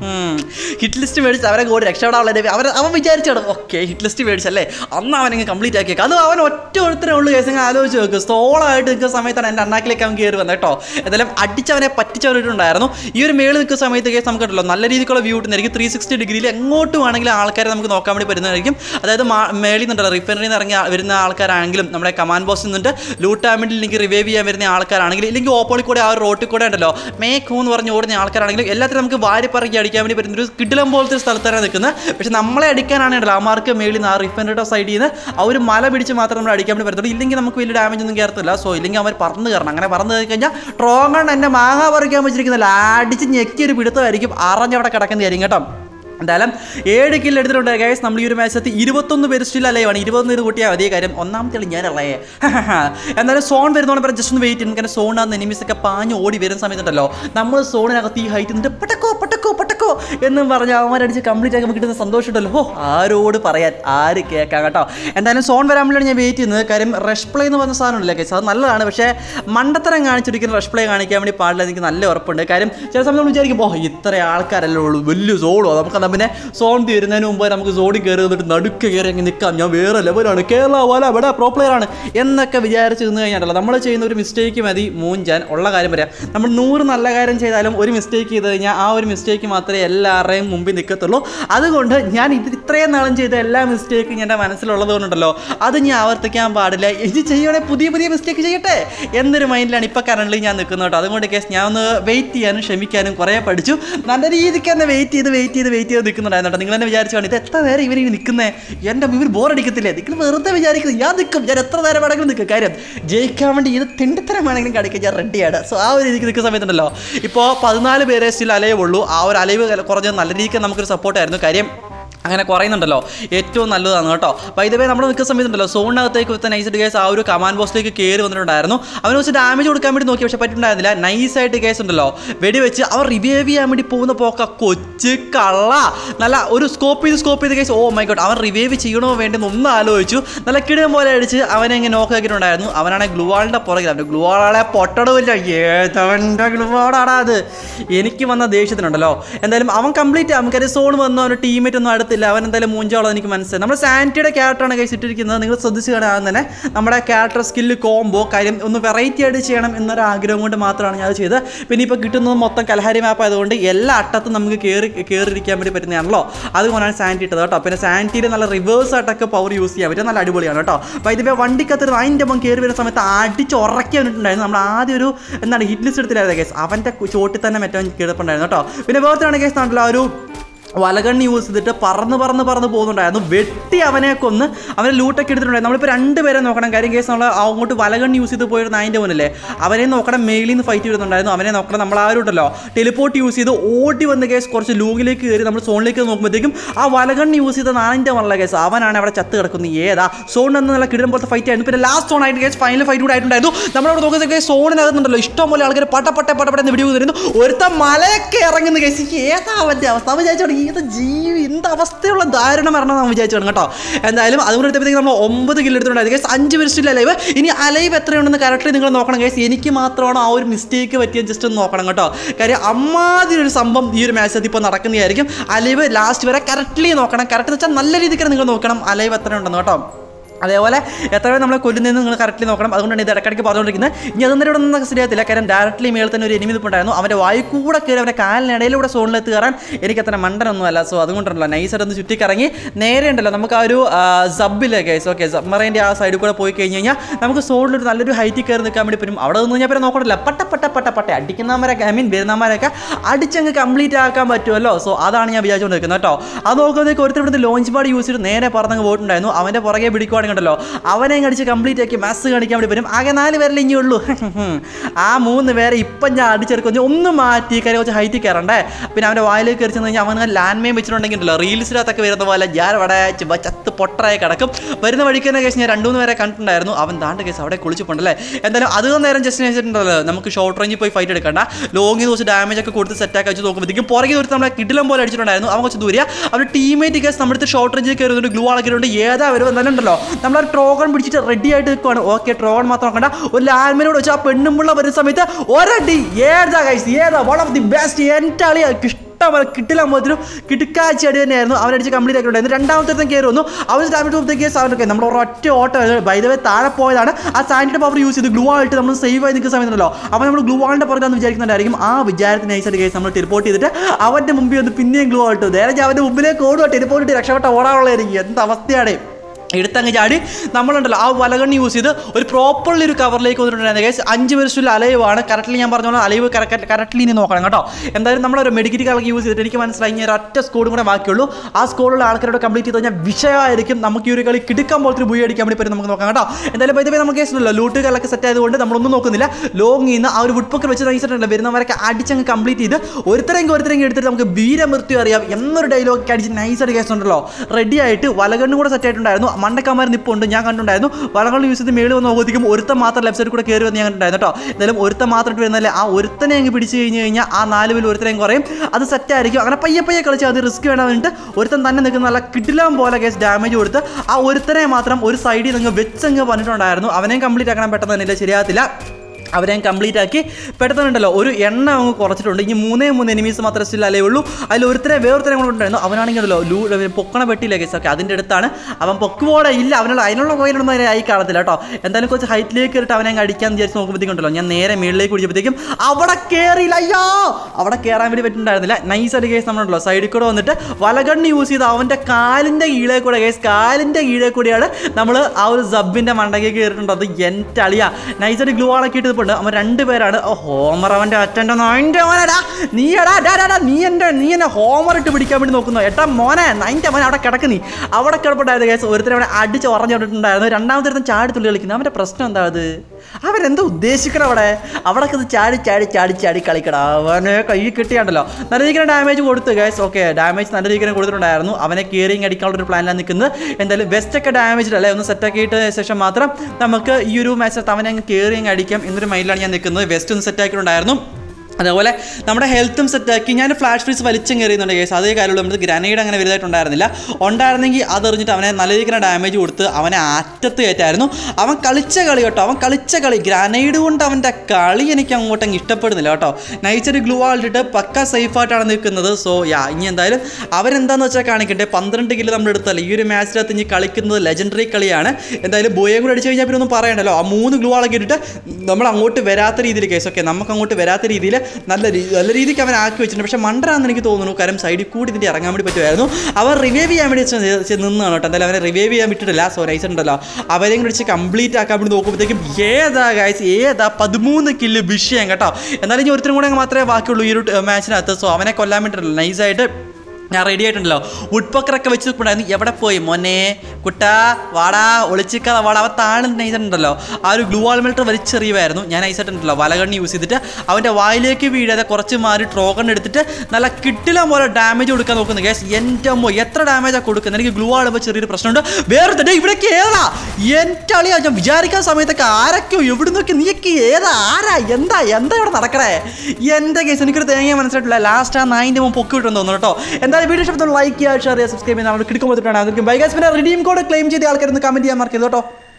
ഹിറ്റ് ലിസ്റ്റ് മേടിച്ച് അവരെ കൂടി രക്ഷപ്പെടാനുള്ള അവർ അവൻ വിചാരിച്ചാണ് ഓക്കെ ഹിറ്റ് ലിസ്റ്റ് മേടിച്ചല്ലേ അന്ന് അവനെ കംപ്ലീറ്റ് ആക്കിയേക്ക് അത് അവൻ ഒറ്റ ഒരുത്തരേ ഉള്ളൂ കേസ് ആലോചിച്ച് നോക്ക് സോളായിട്ട് നിൽക്കുന്ന സമയത്താണ് എൻ്റെ അണ്ണാക്കിലേക്ക് അവൻ കയറി വന്നത് കേട്ടോ എന്തായാലും അടിച്ചവനെ പറ്റിച്ചവരിട്ടുണ്ടായിരുന്നു ഈ ഒരു മേളിൽ നിൽക്കുന്ന സമയത്ത് കേസ് നമുക്ക് ഉണ്ടല്ലോ നല്ല രീതിക്കുള്ള വ്യൂ കിട്ടുന്നതായിരിക്കും ത്രീ സിക്സ്റ്റി ഡിഗ്രിയിൽ എങ്ങോട്ട് വേണമെങ്കിലും ആൾക്കാരെ നമുക്ക് നോക്കാൻ വേണ്ടി പറ്റുന്നതായിരിക്കും അതായത് മാ- മേളിൽ നിന്നുണ്ടല്ലോ റിഫൈനറിയിൽ നിന്ന് ഇറങ്ങി വരുന്ന ആൾക്കാരാണെങ്കിലും നമ്മുടെ കമാൻഡ് ബോക്സിൽ നിന്നിട്ട് ലൂട്ടാൻ വേണ്ടി ഇല്ലെങ്കിൽ റിവൈവ് ചെയ്യാൻ വരുന്ന ആൾക്കാരാണെങ്കിൽ ഇല്ലെങ്കിൽ ഓപ്പോളിൽ കൂടെ ആ ഒരു റോട്ടിൽ കൂടെ ഉണ്ടല്ലോ മേക്കോ എന്ന് പറഞ്ഞ് ഓടുന്ന ആൾക്കാരാണെങ്കിലും എല്ലാത്തിനും നമുക്ക് വാരി പറക്കി അടിക്കാൻ വേണ്ടി പറ്റുന്ന ഒരു കിടിലം പോലത്തെ ഒരു സ്ഥലത്താണ് നിൽക്കുന്നത് പക്ഷെ നമ്മളെ അടിക്കാനാണല്ലോ അമാർക്ക് മേളിൽ നിന്ന് ആ റിഫൈനറിയുടെ സൈഡിൽ നിന്ന് ആ ഒരു മല പിടിച്ച് മാത്രം നമ്മൾ അടിക്കാൻ വേണ്ടി പറ്റത്തുള്ളൂ ഇല്ലെങ്കിൽ നമുക്ക് വലിയ ഡാമേജ് ഒന്നും കയറത്തില്ല സോ ഇല്ലെങ്കിൽ അവർ പറന്ന് കയറണം അങ്ങനെ പറന്ന് കയറി കഴിഞ്ഞാൽ ട്രോങ്ങൺ എന്നെ മാങ്ങ പറിക്കാൻ വെച്ചിരിക്കുന്നില്ല അടിച്ച് ഞെക്കി ഒരു പിടുത്തമായിരിക്കും അറിഞ്ഞവിടെ കിടക്കുന്നതായിരിക്കും കേട്ടോ എന്തായാലും ഏഴ് കില്ല് എടുത്തിട്ടുണ്ട് ഗൈസ് നമ്മൾ ഈ ഒരു മാച്ചത്ത് ഇരുപത്തൊന്ന് പേര് സ്റ്റിൽ അലൈവാണ് ഇരുപത്തൊന്ന് ഇത് കൂട്ടിയാൽ അതേ കാര്യം ഒന്നാമത്തെ കളി ഞാൻ അളയേ എന്നാലും സോൺ വരുന്നോടെ പറയാം ജസ്റ്റ് ഒന്ന് വെയിറ്റ് ചെയ്യണം കാരണം സോണിനകത്ത് എനിമീസ് ഒക്കെ പാഞ്ഞ് ഓടി വരുന്ന സമയത്തുണ്ടല്ലോ നമ്മൾ സോണിനകത്ത് ഈ ഹൈറ്റ് നിന്നിട്ട് പട്ടക്കോ പട്ടക്കോ പട്ടക്കോ എന്നും പറഞ്ഞ് അവന്മാരടിച്ച് കംപ്ലീറ്റ് ആക്കി നമുക്ക് കിട്ടുന്ന സന്തോഷമുണ്ടല്ലോ ഓ ആരോട് പറയാൻ ആര് കേൾക്കാം കേട്ടോ എന്തായാലും സോൺ വരാൻ വേണ്ടിയാണ് ഞാൻ വെയിറ്റ് ചെയ്യുന്നത് കാര്യം റഷ് പ്ലേ എന്ന് പറഞ്ഞ സാധനമുണ്ടല്ലോ ഗൈസ് അത് നല്ലതാണ് പക്ഷേ മണ്ടത്തരം കാണിച്ചിരിക്കുന്ന റഷ് പ്ലേ കാണിക്കാൻ വേണ്ടി പാടില്ല എനിക്ക് നല്ല ഉറപ്പുണ്ട് കാര്യം ചില സമയം നമ്മൾ വിചാരിക്കും ഓ ഇത്ര ആൾക്കാരല്ലേ ഉള്ളൂ വലിയ സോളോ നമുക്ക് എന്നാൽ പിന്നെ സോൺ തീരുന്നതിന് മുമ്പ് നമുക്ക് സോണിൽ കയറി വന്നിട്ട് നടുക്ക് കയറി അങ്ങ് നിൽക്കാം ഞാൻ വേറെ ലെവലാണ് കേരള വല ഇവിടെ പ്രോ ആണ് എന്നൊക്കെ വിചാരിച്ച് നിന്ന് കഴിഞ്ഞാൽ നമ്മൾ ചെയ്യുന്ന ഒരു മിസ്റ്റേക്ക് മതി മൂഞ്ചാൻ ഉള്ള കാര്യം പറയാം നമ്മൾ നൂറ് നല്ല കാര്യം ചെയ്താലും ഒരു മിസ്റ്റേക്ക് ചെയ്ത് കഴിഞ്ഞാൽ ആ ഒരു മിസ്റ്റേക്ക് മാത്രമേ എല്ലാവരുടെയും മുമ്പിൽ നിൽക്കത്തുള്ളൂ അതുകൊണ്ട് ഞാൻ ഇത് ഇത്രയും നാളും ചെയ്ത എല്ലാ മിസ്റ്റേക്കും എൻ്റെ മനസ്സിലുള്ളത് കൊണ്ടുണ്ടല്ലോ അത് ഞാൻ ആവർത്തിക്കാൻ പാടില്ല ഇത് ചെയ്യുവാണെങ്കിൽ പുതിയ പുതിയ മിസ്റ്റേക്ക് ചെയ്യട്ടെ എന്നൊരു മൈൻഡിലാണ് ഇപ്പോൾ കറണ്ട്ലി ഞാൻ നിൽക്കുന്നത് കേട്ടോ അതുകൊണ്ട് കേസ് ഞാൻ ഒന്ന് വെയിറ്റ് ചെയ്യാനും ക്ഷമിക്കാനും കുറേ പഠിച്ചു നല്ല രീതിക്ക് തന്നെ വെയിറ്റ് ചെയ്ത് വെയിറ്റ് ചെയ്ത് വെയിറ്റ് ചെയ്ത് നിൽക്കുന്നുണ്ടായിരുന്നു കേട്ടോ നിങ്ങൾ തന്നെ വിചാരിച്ചാണ് ഇത് എത്ര നേരം ഇവർ നിൽക്കുന്നത് എൻ്റെ ഇവർ ബോറടിക്കത്തില്ലേ നിങ്ങൾ വെറുതെ വിചാരിക്കുന്നത് ഞാൻ നിൽക്കും ഞാൻ എത്ര നേരം വേണമെങ്കിലും നിൽക്കും കാര്യം ജയിക്കാൻ വേണ്ടി ഇത് തിണ്ടിത്തരം വേണമെങ്കിലും കളിക്കാൻ ഞാൻ റെഡിയാണ് സോ ആ ഒരു രീതിക്ക് നിൽക്കുന്ന സമയത്തുണ്ടല്ലോ ഇപ്പോൾ പതിനാല് പേരെ സ്റ്റിൽ അലയേ ഉള്ളൂ ആ ഒരു അലവ് കുറഞ്ഞത് നല്ല രീതിക്ക് നമുക്കൊരു സപ്പോർട്ടായിരുന്നു കാര്യം അങ്ങനെ കുറയുന്നുണ്ടല്ലോ ഏറ്റവും നല്ലതാണ് കേട്ടോ വൈദ്യവേ നമ്മൾ നിൽക്കുന്ന സമയത്തുണ്ടല്ലോ സോണിനകത്തേക്ക് വിത്ത നൈസായിട്ട് കേസ് ആ ഒരു കമാൻഡ് ബോക്സിലേക്ക് കയറി വന്നിട്ടുണ്ടായിരുന്നു അവന് വെച്ച് ഡാമേജ് കൊടുക്കാൻ വേണ്ടി നോക്കി പക്ഷെ പറ്റുണ്ടായിരുന്നില്ല നൈസായിട്ട് കേസ് ഉണ്ടല്ലോ വെടിവെച്ച് അവർ റിവൈവ് ചെയ്യാൻ വേണ്ടി പോകുന്ന പോക്ക കൊച്ച് കള്ള നല്ല ഒരു സ്കോപ്പ് ചെയ്ത് സ്കോപ്പ് ചെയ്ത് കേസ് ഓ മൈ ഗോഡ് അവൻ റിവൈവ് ചെയ്യണോ വേണ്ടെന്ന് ഒന്ന് ആലോചിച്ചു നല്ല കിടം പോലെ അടിച്ച് അവനെ ഇങ്ങനെ നോക്കി ആക്കിയിട്ടുണ്ടായിരുന്നു അവനാണെങ്കിൽ ഗ്ലുവാളിൻ്റെ പുറകിൽ അവൻ്റെ ഗ്ലുവാളെ പൊട്ടടവില്ല ഏതവൻ്റെ ഗ്ലുവാടാടാ അത് എനിക്ക് വന്ന ദേഷ്യത്തിനുണ്ടല്ലോ എന്തായാലും അവൻ കംപ്ലീറ്റ് നമുക്കറിയാം സോൺ വന്നു അവൻ്റെ ടീമേറ്റ് ഒന്നും അടുത്തില്ല അവൻ എന്തായാലും മൂഞ്ചോളം എനിക്ക് മനസ്സിലായി നമ്മുടെ സാനിറ്റിയുടെ ക്യാരക്ടറാണ് കൈസ് ഇട്ടിരിക്കുന്നത് നിങ്ങൾ ശ്രദ്ധിച്ച് കാണാൻ തന്നെ നമ്മുടെ ക്യാരക്ടർ സ്കില്ല് കോംബോ കാര്യം ഒന്ന് വെറൈറ്റി ആയിട്ട് ചെയ്യണം എന്നൊരു ആഗ്രഹം കൊണ്ട് മാത്രമാണ് ഞാൻ അത് ചെയ്തത് പിന്നെ ഇപ്പോൾ കിട്ടുന്നത് മൊത്തം കലഹാരി മാപ്പ് ആയതുകൊണ്ട് എല്ലാ അട്ടത്തും നമുക്ക് കയറി കയറിയിരിക്കാൻ വേണ്ടി പറ്റുന്നതാണല്ലോ അതുകൊണ്ടാണ് സാനിറ്റി ഇട്ടത് കേട്ടോ പിന്നെ സാനിറ്റിയിൽ നല്ല റിവേഴ്സ് ആയിട്ടൊക്കെ പവർ യൂസ് ചെയ്യാൻ പറ്റും നല്ല അടിപൊളിയാണ് കേട്ടോ അപ്പോൾ ഇതിപ്പോൾ വണ്ടിക്കത്ത് അതിൻ്റെ ഒപ്പം കയറി വരുന്ന സമയത്ത് അടിച്ച് ഉറക്കി വന്നിട്ടുണ്ടായിരുന്നു നമ്മൾ ആദ്യം ഒരു എന്താണ് ഹിറ്റ് ലിസ്റ്റ് എടുത്തില്ലായിരുന്നു കേസ് അവൻ്റെ ചോട്ടിൽ തന്നെ മറ്റേ കിടപ്പുണ്ടായിരുന്നു കേട്ടോ പിന്നെ വേറെയാണ് കേസ് നാട്ടിൽ ഒരു വലകണ്ണി യൂസ് ചെയ്തിട്ട് പറന്ന് പറന്ന് പറന്ന് പോകുന്നുണ്ടായിരുന്നു വെട്ടി അവനെ കൊന്ന് അവനെ ലൂട്ടൊക്കെ എടുത്തിട്ടുണ്ടായിരുന്നു നമ്മളിപ്പോൾ രണ്ടുപേരെ നോക്കണം കാര്യം കേസ് നമ്മൾ അങ്ങോട്ട് വലകണ്ണി യൂസ് ചെയ്ത് പോയിരുന്ന അതിൻ്റെ മുന്നില്ലേ അവനെ നോക്കണം മേലിൽ നിന്ന് ഫൈറ്റ് വരുന്നുണ്ടായിരുന്നു അവനെ നോക്കണം നമ്മൾ ആരും ഉണ്ടല്ലോ ടെലിപ്പോർട്ട് യൂസ് ചെയ്ത് ഓടി വന്ന കേസ് കുറച്ച് ലൂങ്ങിലേക്ക് കയറി നമ്മൾ സോണിലേക്ക് നോക്കുമ്പോഴത്തേക്കും ആ വലകണ്ണി യൂസ് ചെയ്ത നാലിൻ്റെ വള്ള കേസ് അവനാണ് അവിടെ ചത്ത് കിടക്കുന്നത് ഏതാ സോൺ എന്ന് നല്ല കിടം പോലത്തെ ഫൈറ്റ് ആയിരുന്നു പിന്നെ ലാസ്റ്റ് സോൺ ആയിട്ട് കേസ് ഫൈനൽ ഫൈറ്റ് കൂടെ ആയിട്ടുണ്ടായിരുന്നു നമ്മളവിടെ നോക്കുന്ന കേസ് സോണിനകത്തുണ്ടല്ലോ ഇഷ്ടം പോലെ ആൾക്കാർ പട്ടപ്പട്ട പട്ടപ്പെട്ട വീഡിയോ തരുന്നു ഒരുത്ത മലയൊക്കെ ഇറങ്ങുന്ന കേസ് ഏതാ അവൻ്റെ അവസ്ഥ അവൻ വിചാരിച്ചോളൂ ഏത് ജീവി എന്ത് അവസ്ഥയുള്ള ദാരുണം വരണം നമ്മൾ വിചാരിച്ചു കേട്ടോ എന്തായാലും അതുകൊണ്ട് എടുത്തപ്പോഴത്തേക്ക് നമ്മൾ ഒമ്പത് കിലോ എടുത്തിട്ടുണ്ടായിരുന്നു കേസ് അഞ്ച് മിനിറ്റിൽ അലൈവ് ഇനി അലൈവ് എത്രയുണ്ടെന്ന് കറക്റ്റ്ലി നിങ്ങൾ നോക്കണം കേസ് എനിക്ക് മാത്രമാണ് ആ ഒരു മിസ്റ്റേക്ക് പറ്റിയത് ജസ്റ്റ് ഒന്ന് നോക്കണം കേട്ടോ കാര്യം അമ്മാതിരി ഒരു സംഭവം ഈ ഒരു മാച്ചത്തിൽ ഇപ്പോൾ നടക്കുന്നതായിരിക്കും അലൈവ് ലാസ്റ്റ് വരെ കറക്റ്റ്ലി നോക്കണം കറക്റ്റ് എന്ന് വെച്ചാൽ നല്ല രീതിക്ക് നിങ്ങൾ നോക്കണം അലൈവ് എത്ര ഉണ്ടെന്ന് കേട്ടോ അതേപോലെ എത്ര പേര് നമ്മളെ കൊല്ലുന്നതെന്ന് നിങ്ങൾ കറക്റ്റ്ലി നോക്കണം അതുകൊണ്ടാണ് ഇത് ഇടയ്ക്കിടയ്ക്ക് പറഞ്ഞുകൊണ്ടിരിക്കുന്നത് ഇനി അതൊന്നും ഇവിടെ ഒന്നും ശരിയാകത്തില്ല കാരണം ഡയറക്റ്റ്ലി മേളിൽ തന്നെ ഒരു എനിമി ഉണ്ടായിരുന്നു അവൻ്റെ വായു കൂടെ കയറി അവൻ്റെ കാലിനിടയിലൂടെ സോണിലെത്തി കയറാൻ എനിക്ക് അത്ര മണ്ടനൊന്നും അല്ല സോ അതുകൊണ്ടല്ലോ നൈസായിട്ട് ഒന്ന് ചുറ്റിക്കറങ്ങി നേരെ ഉണ്ടല്ലോ നമുക്ക് ആ ഒരു സബിലെ കേസ് ഓക്കെ സബ്മറൈൻ്റെ ആ സൈഡിൽ കൂടെ പോയി കഴിഞ്ഞ് കഴിഞ്ഞാൽ നമുക്ക് സോണിലൊരു നല്ലൊരു ഹൈറ്റിൽ കയറി നിൽക്കാൻ വേണ്ടി പറ്റും അവിടെ നിന്ന് കഴിഞ്ഞാൽ പിന്നെ നോക്കണില്ല പട്ട പട്ട പട്ട പട്ട അടിക്കുന്നവരൊക്കെ ഐ മീൻ വരുന്നവരൊക്കെ അടിച്ചങ്ങ് കംപ്ലീറ്റ് ആക്കാൻ പറ്റുമല്ലോ സോ അതാണ് ഞാൻ വിചാരിച്ചുകൊണ്ടിരിക്കുന്നത് കേട്ടോ അത് നോക്കുമ്പോഴത്തേക്ക് ഒരുത്തർ ഇവിടുന്ന് ലോഞ്ച് പാഡ് യൂസ് ചെയ്ത് നേരെ പറഞ്ഞങ്ങ് പോയിട്ടുണ്ടായിരുന്നു അവൻ്റെ പുറകെ പിടിക്കുവാണെങ്കിൽ ഉണ്ടല്ലോ അവനെ അടിച്ച് കംപ്ലീറ്റ് ആക്കി മാസ് കാണിക്കാൻ വേണ്ടി വരും ആകെ നാല് പേരല്ലേ ഇനി ഉള്ളൂ ആ മൂന്ന് പേരെ ഇപ്പം ഞാൻ അടിച്ചെടുക്കും ഒന്ന് മാറ്റി കാര്യം കുറച്ച് ഹൈറ്റിൽ കയറണ്ടേ പിന്നെ അവൻ്റെ വായിലേക്ക് കയറി ചെന്ന് കഴിഞ്ഞാൽ അവൻ ലാൻഡ് മെയിൻ വെച്ചിട്ടുണ്ടെങ്കിൽ ഉണ്ടല്ലോ റീൽസിനകത്തൊക്കെ വരുന്ന പോലെ ഞാൻ അവിടെ ചുമ്മാ ചത്ത് പൊട്ടറായി കിടക്കും വരുന്ന വഴിക്ക് തന്നെ കേസ് ഞാൻ രണ്ടു മൂന്ന് പേരെ കണ്ടിട്ടുണ്ടായിരുന്നു അവൻ താണ്ട് കേസ് അവിടെ കുളിച്ചിട്ടുണ്ടല്ലേ എന്തായാലും അധികം നേരം ജസ്റ്റ് വെച്ചിട്ടുണ്ടല്ലോ നമുക്ക് ഷോർട്ട് റേഞ്ചിൽ പോയി ഫൈറ്റ് എടുക്കണ്ട ലോങ്ങിൽ കുറച്ച് ഡാമേജ് ഒക്കെ കൊടുത്ത് സെറ്റാക്കി വെച്ച് നോക്കുമ്പോഴത്തേക്കും പുറകെ ഒരു നമ്മളെ കിടിലം പോലെ അടിച്ചിട്ടുണ്ടായിരുന്നു അവൻ കുറച്ച് ദൂരെ അവൻ്റെ ടീമേറ്റ് കേസ് നമ്മുടെ അടുത്ത് ഷോർട്ട് റേഞ്ചിൽ കയറുന്നുണ്ട് ഗ്ലൂ ആക്കിയിട്ടുണ്ട് ഏതാ വരും എന്നാലും ഉണ്ടല്ലോ നമ്മൾ ആ ട്രോഗൺ പിടിച്ചിട്ട് റെഡി ആയിട്ട് നിൽക്കുവാണ് ഓക്കെ ട്രോഗൺ മാത്രം നോക്കണ്ട ഒരു ലാൻമിനോട് വെച്ച് ആ പെണ്ണുമ്പിള്ള വരുന്ന സമയത്ത് ഒരടി ഏതാ കൈസ് ഏതാ വൺ ഓഫ് ദി ബെസ്റ്റ് എൻ്റെ അളി ഇഷ്ടം പോലെ കിട്ടില്ല മുതലും കിടുക്കാച്ചി അടി തന്നെയായിരുന്നു അവനടിച്ച് കംപ്ലീറ്റ് ആക്കിയിട്ടുണ്ടായിരുന്നു രണ്ടാമത്തെ കയറി വന്നു അവൻ ഡാമേജ് അവനൊക്കെ നമ്മൾ ഒറ്റ ഓട്ടം ബൈദവേ താഴെ പോയതാണ് ആ സാനിറ്ററി പവർ യൂസ് ചെയ്ത് ഗ്ലൂ ആയിട്ട് നമ്മൾ സേവ് ആയി നിൽക്കുന്ന സമയത്തുണ്ടല്ലോ അവൻ നമ്മൾ ഗ്ലൂ ആളിൻ്റെ പുറകാന്ന് വിചാരിക്കുന്നുണ്ടായിരിക്കും ആ വിചാരത്തിന് നൈസായിട്ട് കേസ് നമ്മൾ ടെലിപ്പോർട്ട് ചെയ്തിട്ട് അവൻ്റെ മുമ്പിൽ വന്ന് പിന്നെയും ഗ്ലൂ ആയിട്ട് നേരെ അവൻ്റെ മുമ്പിലേക്ക് ഓടുക ടെലിപ്പോർട്ട് ചെയ്ത് രക്ഷപ്പെട്ട ഓടാനുള്ളതായിരിക്കും എന്ത് അവസ്ഥയാണ് എടുത്തങ്ങ് ചാടി നമ്മളുണ്ടല്ലോ ആ വലകണ്ണി യൂസ് ചെയ്ത് ഒരു പ്രോപ്പർലി ഒരു കവറിലേക്ക് വന്നിട്ടുണ്ടായിരുന്നു കേസ് അഞ്ച് വർഷത്തിൽ അലൈവാണ് കറക്റ്റ്ലി ഞാൻ പറഞ്ഞ പോലെ അലൈവ് കറക്റ്റ്ലി ഇനി നോക്കണം കേട്ടോ എന്തായാലും നമ്മളൊരു മെഡിക്കറ്റ് കളക്ക് യൂസ് ചെയ്തിട്ട് എനിക്ക് മനസ്സിലായി ഇനി ഒരൊറ്റ സ്കോഡും കൂടെ ബാക്കിയുള്ളൂ ആ സ്കോഡിലുള്ള ആൾക്കാരോട് കംപ്ലീറ്റ് ചെയ്ത് കഴിഞ്ഞാൽ വിഷയമായിരിക്കും നമുക്ക് ഈ ഒരു കളി കിടക്കാൻ പോലത്തെ ഒരു ബുയി അടിക്കാൻ വേണ്ടി പറ്റും നമുക്ക് നോക്കാം കേട്ടോ എന്തായാലും പൈതവേ നമുക്ക് കേസിലല്ലോ ലൂട്ട് കളൊക്കെ സെറ്റ് ആയതുകൊണ്ട് നമ്മളൊന്നും നോക്കുന്നില്ല ലോങ് നിന്ന് ആ ഒരു വുഡ് പൊക്കർ വെച്ച് നയിച്ചിട്ടുണ്ട് വരുന്നവരൊക്കെ അടിച്ചങ്ങ് കംപ്ലീറ്റ് ചെയ്ത് ഒരുത്തരെങ്കിൽ ഒരുത്തരെങ്കിൽ എടുത്തിട്ട് നമുക്ക് വീരമൃത്യു അറിയാം എന്നൊരു ഡയലോഗ് അടിച്ച് നൈസായിട്ട് കേസ് ഉണ്ടല്ലോ റെഡി ആയിട്ട് വലകണ്ണും കൂടെ സെറ്റ് ആയിട്ടുണ്ടായിരുന്നു മണ്ടക്കമാർ നിപ്പുണ്ട് ഞാൻ കണ്ടിട്ടുണ്ടായിരുന്നു വലകൾ യൂസ് ചെയ്ത് മേളിൽ വന്ന് നോക്കുമ്പോഴത്തേക്കും ഒരുത്തൻ മാത്രം ലെഫ്റ്റ് സൈഡിൽ കൂടെ കയറി വന്ന് ഞാൻ കണ്ടിട്ടുണ്ടായിരുന്നു കേട്ടോ എന്തായാലും ഒരുത്തൻ മാത്രമായിട്ട് വരുന്നല്ലേ ആ ഒരുത്തനെ അങ്ങ് പിടിച്ച് കഴിഞ്ഞ് കഴിഞ്ഞാൽ ആ നാല് പേര് ഒരുത്തനെയും കുറയും അത് സെറ്റ് ആയിരിക്കും അങ്ങനെ പയ്യെ പയ്യെ കളിച്ച് അത് റിസ്ക് വേണം വേണ്ടിട്ട് ഒരുത്തൻ തന്നെ നിൽക്കുന്ന നല്ല കിടിലം പോലെ കേസ് ഡാമേജ് കൊടുത്ത് ആ ഒരുത്തനെ മാത്രം ഒരു സൈഡിൽ നിന്ന് വെച്ചങ്ങ് വന്നിട്ടുണ്ടായിരുന്നു അവനെയും കംപ്ലീറ്റ് ആക്കണം പെട്ടെന്ന് തന്നെ ഇല്ല ശരിയാകത്തില്ല അവരെ കംപ്ലീറ്റ് ആക്കി പെട്ടെന്നുണ്ടല്ലോ ഒരു എണ്ണ അങ്ങ് കുറച്ചിട്ടുണ്ട് ഇനി മൂന്നേ മൂന്ന് എനിമീസ് മാത്രമേ സ്റ്റിൽ അല്ലേ ഉള്ളൂ അതിൽ ഒരുത്തരെ വേറൊരുത്തരെ കൂടെ ഉണ്ടായിരുന്നു അവനാണെങ്കിലോ ലൂ പൊക്കണ പെട്ടിയില്ല കേസ് ഒക്കെ അതിൻ്റെ അടുത്താണ് അവൻ പൊക്കുവോടെ ഇല്ല അവനുള്ള അതിനുള്ള കോയിലൊന്നും അതിനെ ആയി കാണത്തില്ല കേട്ടോ എന്തായാലും കുറച്ച് ഹൈറ്റിലേക്ക് കയറിയിട്ട് അവനെ അങ്ങ് അടിക്കാന്ന് വിചാരിച്ച് നോക്കുമ്പോഴത്തേക്കുണ്ടല്ലോ ഞാൻ നേരെ മേളിലേക്ക് പിടിച്ചപ്പോഴത്തേക്കും അവിടെ കയറിയില്ല അയ്യോ അവിടെ കയറാൻ വേണ്ടി പറ്റുന്നുണ്ടായിരുന്നില്ല നൈസ് ഒരു കേസ് നമ്മളുണ്ടല്ലോ സൈഡിൽ കൂടെ വന്നിട്ട് വലകണ്ണി യൂസ് ചെയ്ത് അവൻ്റെ കാലിൻ്റെ കീഴേ കൂടെ കേസ് കാലിൻ്റെ കീഴേ കൂടിയാണ് നമ്മൾ ആ ഒരു സബിൻ്റെ മണ്ടയ്ക്ക് കയറിയിട്ടുണ്ട് അത് എൻ്റെ അളിയാ നൈസായിട്ട് ഗ്ലൂ ആളൊക്കെ ഇട്ട് ഉണ്ട് അവൻ രണ്ടുപേരാണ് ഓ ഹോമർ അവൻ്റെ അറ്റൻ്റെ നൈൻ്റെ മോനെടാ നീ എടാ ഡാ ഡാ, ഡാ, നീ എൻ്റെ നീ എന്നെ ഹോമർ ഇട്ട് പിടിക്കാൻ വേണ്ടി നോക്കുന്നു എട്ടാ മോനെ നൈൻ്റെ മോനെ അവിടെ കിടക്ക് നീ അവിടെ കിടപ്പുണ്ടായത് കേസ് ഒരുത്തരം അവിടെ അടിച്ച് ഉറഞ്ഞിട്ടുണ്ടായിരുന്നു രണ്ടാമത്തെ ഒരുത്തൻ ചാടി തുള്ളി കളിക്കുന്നു അവൻ്റെ പ്രശ്നം എന്താ അത് അവരെന്താ ഉദ്ദേശിക്കണം അവിടെ അവിടെ ഒക്കെ ചാടി ചാടി ചാടി ചാടി കളിക്കട അവനെ കൈ കിട്ടിയാണ്ടല്ലോ നല്ല രീതിക്ക് ഡാമേജ് കൊടുത്തു ഗൈസ് ഓക്കെ ഡാമേജ് നല്ല രീതിക്ക് കൊടുത്തിട്ടുണ്ടായിരുന്നു അവനെ കീറിങ് അടിക്കാനുള്ള ഒരു പ്ലാനിലാണ് നിൽക്കുന്നത് എന്തായാലും വെസ്റ്റ് ഒക്കെ ഡാമേജ് അല്ലേ ഒന്ന് സെറ്റ് ആക്കിയിട്ട് ശേഷം മാത്രം നമുക്ക് ഈ ഒരു മാച്ച് അവനെ അങ്ങ് കീറിങ് അടിക്കാം എന്നൊരു മൈൻഡിലാണ് ഞാൻ നിൽക്കുന്നത് വെസ്റ്റ് ഒന്ന് സെറ്റ് ആക്കിയിട്ടുണ്ടായിരുന്നു അതേപോലെ നമ്മുടെ ഹെൽത്തും സെറ്റാക്കി ഞാൻ ഫ്ലാഷ് ഫ്രീസ് വലിച്ചും കയറിയുന്നുണ്ട് കേസ് അതേ കാര്യമുള്ളൂ നമ്മുടെ ഗ്രനേഡ് അങ്ങനെ വലുതായിട്ടുണ്ടായിരുന്നില്ല ഉണ്ടായിരുന്നെങ്കിൽ അതെറിഞ്ഞിട്ട് അവനെ നല്ല രീതിക്ക് ഡാമേജ് കൊടുത്ത് അവനെ അറ്റത്ത് കയറ്റായിരുന്നു അവൻ കളിച്ച കളി കേട്ടോ അവൻ കളിച്ച കളി ഗ്രനേഡ് കൊണ്ട് അവൻ്റെ കളി എനിക്ക് അങ്ങോട്ട് അങ്ങ് ഇഷ്ടപ്പെടുന്നില്ല കേട്ടോ നൈച്ചൊരു ഗ്ലൂ ആളിട്ടിട്ട് പക്ക സേഫായിട്ടാണ് നിൽക്കുന്നത് സോ യാ ഇനി എന്തായാലും അവരെന്താന്ന് വെച്ചാൽ കാണിക്കട്ടെ പന്ത്രണ്ട് കില്ല് നമ്മൾ എടുത്തല്ല ഈ ഒരു മാച്ചിനകത്ത് ഇനി കളിക്കുന്നത് ലെജൻഡറി കളിയാണ് എന്തായാലും ബോയെ കൂടെ അടിച്ചു കഴിഞ്ഞാൽ പിന്നെ ഒന്നും പറയണ്ടല്ലോ ആ മൂന്ന് ഗ്ലൂ ആളൊക്കെ ഇട്ടിട്ട് നമ്മൾ അങ്ങോട്ട് വരാത്ത രീതിയിൽ കേസ് ഓക്കെ നമുക്ക് അങ്ങോട്ട് വരാത്ത രീതിയിൽ നല്ല രീ- നല്ല രീതിക്ക് അവൻ ആക്കി വെച്ചിട്ടുണ്ട് പക്ഷേ മണ്ടറാന്ന് എനിക്ക് തോന്നുന്നു കാരണം സൈഡിൽ കൂടി ഇതിൻ്റെ ഇറങ്ങാൻ വേണ്ടി പറ്റുമായിരുന്നു അവർ റിവൈവ് ചെയ്യാൻ വേണ്ടി ചെ- ചെ- നിന്നാണ് കേട്ടോ എന്തായാലും അവനെ റിവൈവ് ചെയ്യാൻ വിട്ടിട്ടില്ല സോ നൈസ് ഉണ്ടല്ലോ അവരെയും കൂടി വെച്ച് കംപ്ലീറ്റ് ആക്കാൻ വേണ്ടി നോക്കുമ്പോഴത്തേക്കും ഏതാ ഗൈസ് ഏതാ പതിമൂന്ന് കില്ല് വിഷയം കേട്ടോ എന്നാലും ഇനി ഒരുത്തരും കൂടെ മാത്രമേ ബാക്കിയുള്ളൂ ഈ ഒരു മാച്ചിനകത്ത് സോ അവനെ കൊല്ലാൻ വേണ്ടിയിട്ടില്ല നൈസായിട്ട് ഞാൻ റെഡി ആയിട്ടുണ്ടല്ലോ വുഡ്പക്കറൊക്കെ വെച്ച് നിൽപ്പുണ്ടായിരുന്നു എവിടെ പോയി മോനെ കുട്ടാ വാടാ ഒളിച്ചിക്കാതെ വാടാ അവൻ താഴെ നൈസായിട്ടുണ്ടല്ലോ ആ ഒരു ഗ്ലൂ ആൾമെൽറ്റർ വലിച്ചെറിയുമായിരുന്നു ഞാൻ നൈസായിട്ടുണ്ടല്ലോ വലകണ്ണി യൂസ് ചെയ്തിട്ട് അവൻ്റെ വായിലേക്ക് വീഴാതെ കുറച്ച് മാറി ട്രോഗൺ എടുത്തിട്ട് നല്ല കിട്ടില പോലെ ഡാമേജ് കൊടുക്കാൻ നോക്കുന്നു ഗ്യാസ് എൻ്റെ അമ്മോ എത്ര ഡാമേജാണ് കൊടുക്കുന്നത് എനിക്ക് ഗ്ലൂ ആളുമ്പോൾ ചെറിയൊരു പ്രശ്നമുണ്ട് വേറെ തന്നെ ഇവിടേക്ക് ഏതാ എൻ്റെ അളിയാ ഞാൻ വിചാരിക്കുന്ന സമയത്തൊക്കെ ആരൊക്കെയോ എവിടെ നിന്നൊക്കെ നീയൊക്കെ ഏതാ ആരാ എന്താ എന്താ ഇവിടെ നടക്കണേ എൻ്റെ കേസ് എനിക്കൊരു തേങ്ങ മനസ്സിലായിട്ടില്ല ലാസ്റ്റ് ആ നൈൻ്റെ മുമ്പ് പൊക്കി വിട്ടെന്ന് തോന്നുന്നു കേട്ടോ എന്തായാലും വീഡിയോ ഇഷ്ടപ്പെട്ടു ലൈക്ക് ചെയ്യുക ഷെയർ ചെയ്യുക സബ്സ്ക്രൈബ് ചെയ്യുക നമ്മൾ കിടക്കുമ്പോൾ അതിലേക്ക് ബൈ ഗാസ് പിന്നെ റിഡീം കോഡ് ക്ലെയിം ചെയ്ത ആൾക്കാരൊന്ന് കമൻറ്റ് ചെയ്യാൻ മറക്കരുത് കേട്ടോ